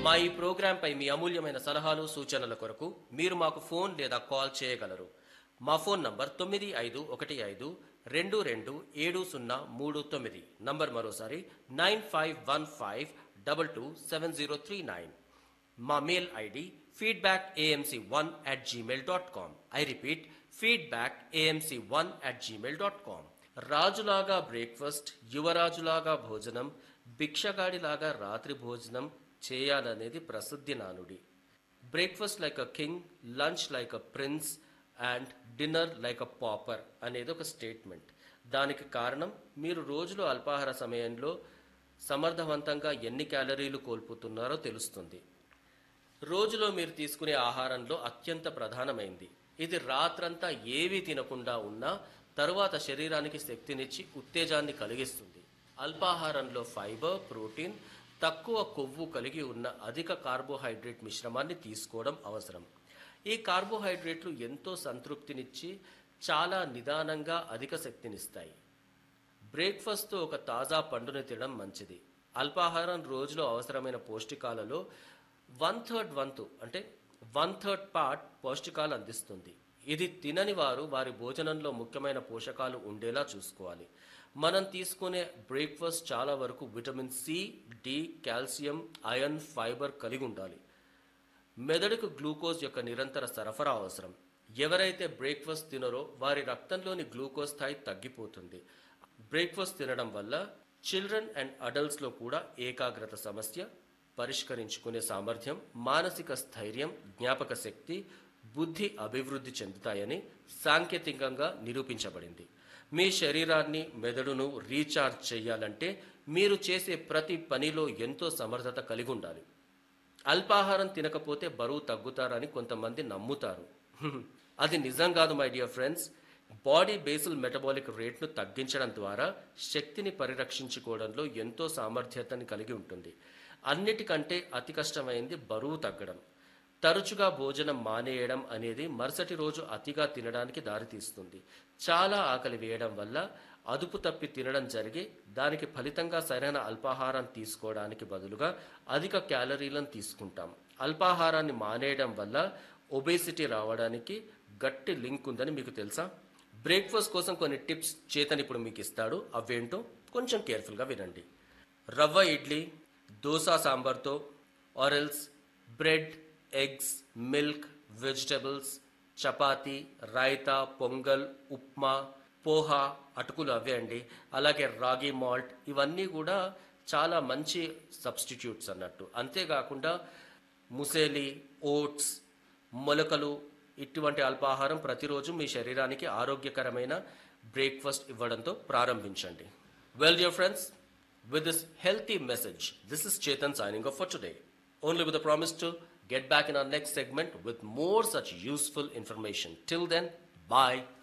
మా ఈ ప్రోగ్రాంపై మీ అమూల్యమైన సలహాలు సూచనల కొరకు మీరు మాకు ఫోన్ లేదా కాల్ చేయగలరు మా ఫోన్ నంబర్ తొమ్మిది ఐదు ఒకటి ఐదు రెండు రెండు ఏడు సున్నా మూడు తొమ్మిది నంబర్ మరోసారి nine five one five double two seven zero three nine మా mail ID feedback AMC one at Gmail dot com I repeat feedback AMC one at Gmail dot com రాజులాగా బ్రేక్ఫాస్ట్ యువరాజులాగా భోజనం భిక్షగాడిలాగా రాత్రి భోజనం చేయాలనేది ప్రసిద్ధి నానుడి breakfast like a king lunch like a prince and dinner like a pauper అనేది ఒక స్టేట్మెంట్ దానికి కారణం మీరు రోజులో అల్పాహార సమయంలో సమర్థవంతంగా ఎన్ని క్యాలరీలు కోల్పోతున్నారో తెలుస్తుంది రోజులో మీరు తీసుకునే ఆహారంలో అత్యంత ప్రధానమైంది ఇది రాత్రంతా ఏవీ తినకుండా ఉన్నా తరువాత శరీరానికి శక్తినిచ్చి ఉత్తేజాన్ని కలిగిస్తుంది అల్పాహారంలో ఫైబర్ ప్రోటీన్ తక్కువ కొవ్వు కలిగి ఉన్న అధిక కార్బోహైడ్రేట్ మిశ్రమాన్ని తీసుకోవడం అవసరం ఈ కార్బోహైడ్రేట్లు ఎంతో సంతృప్తినిచ్చి చాలా నిదానంగా అధిక శక్తినిస్తాయి బ్రేక్ఫాస్ట్తో ఒక తాజా పండుని తినడం మంచిది అల్పాహారం రోజులో అవసరమైన పౌష్టికాలలో వన్ థర్డ్ వంతు అంటే వన్ థర్డ్ పార్ట్ పౌష్టికాలు అందిస్తుంది ఇది తినని వారు వారి భోజనంలో ముఖ్యమైన పోషకాలు ఉండేలా చూసుకోవాలి మనం తీసుకునే బ్రేక్ఫాస్ట్ చాలా వరకు vitamin C D calcium iron fibre కలిగి ఉండాలి మెదడుకు గ్లూకోజ్ యొక్క నిరంతర సరఫరా అవసరం ఎవరైతే బ్రేక్ఫాస్ట్ తినరో వారి రక్తంలోని గ్లూకోజ్ స్థాయి తగ్గిపోతుంది బ్రేక్ఫాస్ట్ తినడం వల్ల చిల్డ్రన్ అండ్ అడల్ట్స్లో కూడా ఏకాగ్రత సమస్య పరిష్కరించుకునే సామర్థ్యం మానసిక స్థైర్యం జ్ఞాపక శక్తి బుద్ధి అభివృద్ధి చెందుతాయని సాంకేతికంగా నిరూపించబడింది మీ శరీరాన్ని మెదడును రీఛార్జ్ చేయాలంటే మీరు చేసే ప్రతి పనిలో ఎంతో సమర్థత కలిగి ఉండాలి అల్పాహారం తినకపోతే బరువు తగ్గుతారని కొంతమంది నమ్ముతారు హ్మ్. అది నిజం కాదు my dear friends body basal metabolic రేట్ను తగ్గించడం ద్వారా శక్తిని పరిరక్షించుకోవడంలో ఎంతో సామర్థ్యతని కలిగి ఉంటుంది అన్నిటికంటే అతి కష్టమైంది బరువు తగ్గడం తరచుగా భోజనం మానేయడం అనేది మరుసటి రోజు అతిగా తినడానికి దారితీస్తుంది చాలా ఆకలి వేయడం వల్ల అదుపు తప్పి తినడం జరిగి దానికి ఫలితంగా సరైన అల్పాహారం తీసుకోవడానికి బదులుగా అధిక క్యాలరీలను తీసుకుంటాం అల్పాహారాన్ని మానేయడం వల్ల ఒబేసిటీ రావడానికి గట్టి లింక్ ఉందని మీకు తెలుసా బ్రేక్ఫాస్ట్ కోసం కొన్ని టిప్స్ చేతన్ ఇప్పుడు మీకు ఇస్తాడు అవేంటో కొంచెం కేర్ఫుల్గా వినండి రవ్వ ఇడ్లీ దోశ సాంబార్తో ఆరెల్స్ bread eggs milk vegetables chapati raita pongal upma poha అటుకులు అవే అండి అలాగే రాగి మాల్ట్ ఇవన్నీ కూడా చాలా మంచి సబ్స్టిట్యూట్స్ అన్నట్టు అంతేకాకుండా ముసేలి ఓట్స్ మొలకలు ఇటువంటి అల్పాహారం ప్రతిరోజు మీ శరీరానికి ఆరోగ్యకరమైన బ్రేక్ఫాస్ట్ ఇవ్వడంతో ప్రారంభించండి well dear friends with this healthy message, this is Chetan signing off for today. Only with a promise to get back in our next segment with more such useful information. Till then, bye